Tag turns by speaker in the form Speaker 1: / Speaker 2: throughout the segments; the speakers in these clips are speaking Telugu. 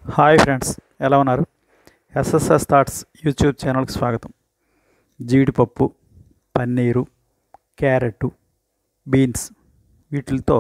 Speaker 1: హాయ్ ఫ్రెండ్స్ ఎలా ఉన్నారు ఎస్ఎస్ఎస్ థాట్స్ యూట్యూబ్ ఛానల్కి స్వాగతం జీడిపప్పు పన్నీరు క్యారెట్ బీన్స్ వీటితో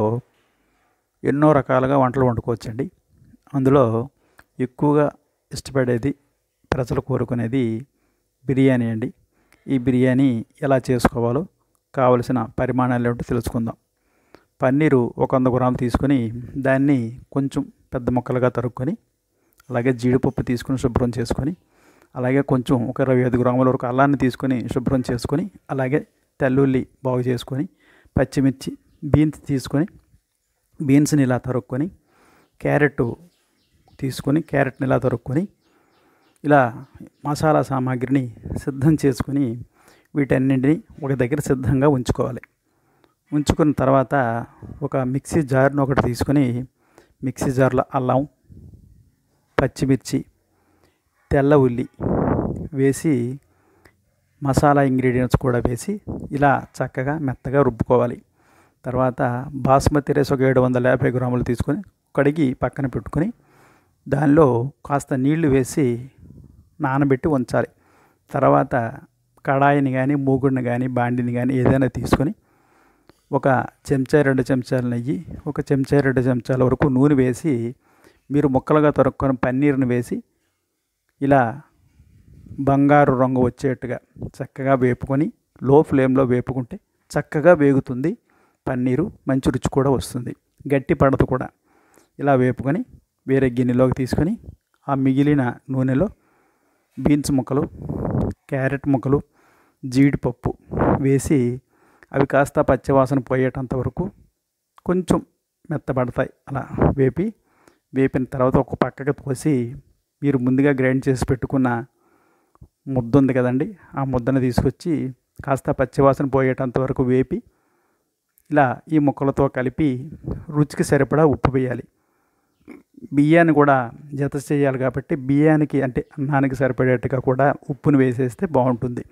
Speaker 1: ఎన్నో రకాలుగా వంటలు వండుకోవచ్చండి అందులో ఎక్కువగా ఇష్టపడేది ప్రజలు కోరుకునేది బిర్యానీ అండి ఈ బిర్యానీ ఎలా చేసుకోవాలో కావలసిన పరిమాణాలు ఏమిటో తెలుసుకుందాం పన్నీరు ఒక వంద గ్రాములు తీసుకొని దాన్ని కొంచెం పెద్ద ముక్కలుగా తరుక్కొని అలాగే జీడిపప్పు తీసుకొని శుభ్రం చేసుకొని అలాగే కొంచెం ఒక ఇరవై ఐదు గ్రాముల వరకు అల్లాన్ని తీసుకొని శుభ్రం చేసుకొని అలాగే తెల్లుల్లి బాగు చేసుకొని పచ్చిమిర్చి బీన్స్ తీసుకొని బీన్స్ని ఇలా తరుక్కొని క్యారెట్ తీసుకొని క్యారెట్ని ఇలా తరుక్కొని ఇలా మసాలా సామాగ్రిని సిద్ధం చేసుకొని వీటన్నింటినీ ఒక దగ్గర సిద్ధంగా ఉంచుకోవాలి ఉంచుకున్న తర్వాత ఒక మిక్సీ జార్ను ఒకటి తీసుకొని మిక్సీ జార్లో అల్లం పచ్చిమిర్చి తెల్ల ఉల్లి వేసి మసాలా ఇంగ్రీడియంట్స్ కూడా వేసి ఇలా చక్కగా మెత్తగా రుబ్బుకోవాలి తర్వాత బాస్మతి రైస్ ఒక ఏడు వందల యాభై గ్రాములు తీసుకొని కడిగి పక్కన పెట్టుకొని దానిలో కాస్త నీళ్లు వేసి నానబెట్టి ఉంచాలి తర్వాత కడాయిని కానీ మూగుడిని కానీ బాండిని కానీ ఏదైనా తీసుకొని ఒక చెంచా రెండు చెంచాల నెయ్యి ఒక చెంచా రెండు చెంచాల వరకు నూనె వేసి మీరు ముక్కలుగా తొరుక్కొని పన్నీర్ని వేసి ఇలా బంగారు రంగు వచ్చేట్టుగా చక్కగా వేపుకొని లో ఫ్లేమ్లో వేపుకుంటే చక్కగా వేగుతుంది పన్నీరు మంచి రుచి కూడా వస్తుంది గట్టి పడదు కూడా ఇలా వేపుకొని వేరే గిన్నెలోకి తీసుకొని ఆ మిగిలిన నూనెలో బీన్స్ ముక్కలు క్యారెట్ ముక్కలు జీడిపప్పు వేసి అవి కాస్త పచ్చివాసన పోయేటంత వరకు కొంచెం మెత్తబడతాయి అలా వేపి వేపిన తర్వాత ఒక పక్కకి తోసి మీరు ముందుగా గ్రైండ్ చేసి పెట్టుకున్న ముద్ద ఉంది కదండి ఆ ముద్దను తీసుకొచ్చి కాస్త పచ్చివాసన పోయేటంత వరకు వేపి ఇలా ఈ ముక్కలతో కలిపి రుచికి సరిపడా ఉప్పు వేయాలి బియ్యాన్ని కూడా జత చేయాలి కాబట్టి బియ్యానికి అంటే అన్నానికి సరిపడేట్టుగా కూడా ఉప్పును వేసేస్తే బాగుంటుంది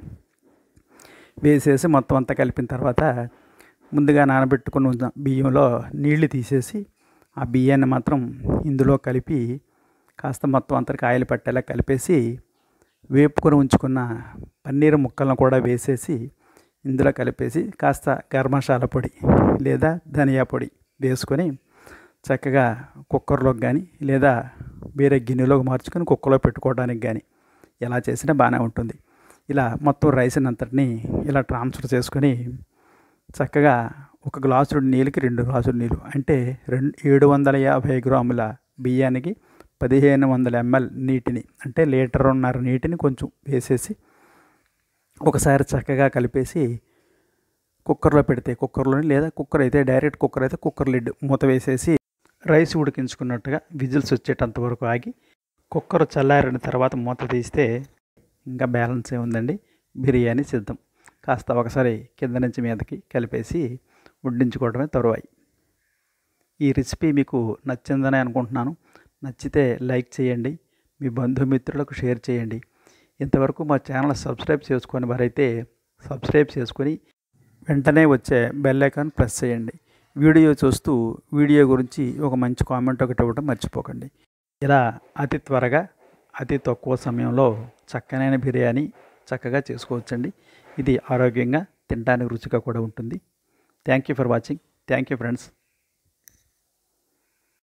Speaker 1: వేసేసి మొత్తం అంతా కలిపిన తర్వాత ముందుగా నానబెట్టుకుని ఉన్న బియ్యంలో నీళ్లు తీసేసి ఆ బియ్యాన్ని మాత్రం ఇందులో కలిపి కాస్త మొత్తం అంతా కాయలు పట్టేలా కలిపేసి వేపుకొని ఉంచుకున్న పన్నీర్ ముక్కలను కూడా వేసేసి ఇందులో కలిపేసి కాస్త గరం మసాలా పొడి లేదా ధనియా పొడి వేసుకొని చక్కగా కుక్కర్లోకి కానీ లేదా వేరే గిన్నెలోకి మార్చుకొని కుక్కర్లో పెట్టుకోవడానికి కానీ ఎలా చేసినా బాగానే ఉంటుంది ఇలా మొత్తం రైస్ని అంతటిని ఇలా ట్రాన్స్ఫర్ చేసుకొని చక్కగా ఒక గ్లాసుడు నీళ్ళకి రెండు గ్లాసులు నీళ్ళు అంటే రెండు ఏడు వందల యాభై గ్రాముల బియ్యానికి పదిహేను వందల ఎంఎల్ నీటిని అంటే లీటర్న్నర నీటిని కొంచెం వేసేసి ఒకసారి చక్కగా కలిపేసి కుక్కర్లో పెడితే కుక్కర్లోని లేదా కుక్కర్ అయితే డైరెక్ట్ కుక్కర్ అయితే కుక్కర్ లిడ్ మూత వేసేసి రైస్ ఉడికించుకున్నట్టుగా విజిల్స్ వచ్చేటంత వరకు ఆగి కుక్కర్ చల్లారిన తర్వాత మూత తీస్తే ఇంకా బ్యాలెన్స్ ఏముందండి బిర్యానీ సిద్ధం కాస్త ఒకసారి కింద నుంచి మీదకి కలిపేసి వడ్డించుకోవడమే తరువాయి ఈ రెసిపీ మీకు నచ్చిందని అనుకుంటున్నాను నచ్చితే లైక్ చేయండి మీ బంధుమిత్రులకు షేర్ చేయండి ఇంతవరకు మా ఛానల్ సబ్స్క్రైబ్ చేసుకొని వారైతే సబ్స్క్రైబ్ చేసుకొని వెంటనే వచ్చే బెల్ ఐకాన్ ప్రెస్ చేయండి వీడియో చూస్తూ వీడియో గురించి ఒక మంచి కామెంట్ ఒకటి ఇవ్వడం మర్చిపోకండి ఇలా అతి త్వరగా అతి తక్కువ సమయంలో చక్కనైన బిర్యానీ చక్కగా చేసుకోవచ్చండి ఇది ఆరోగ్యంగా తినడానికి రుచిగా కూడా ఉంటుంది thank you for watching thank you friends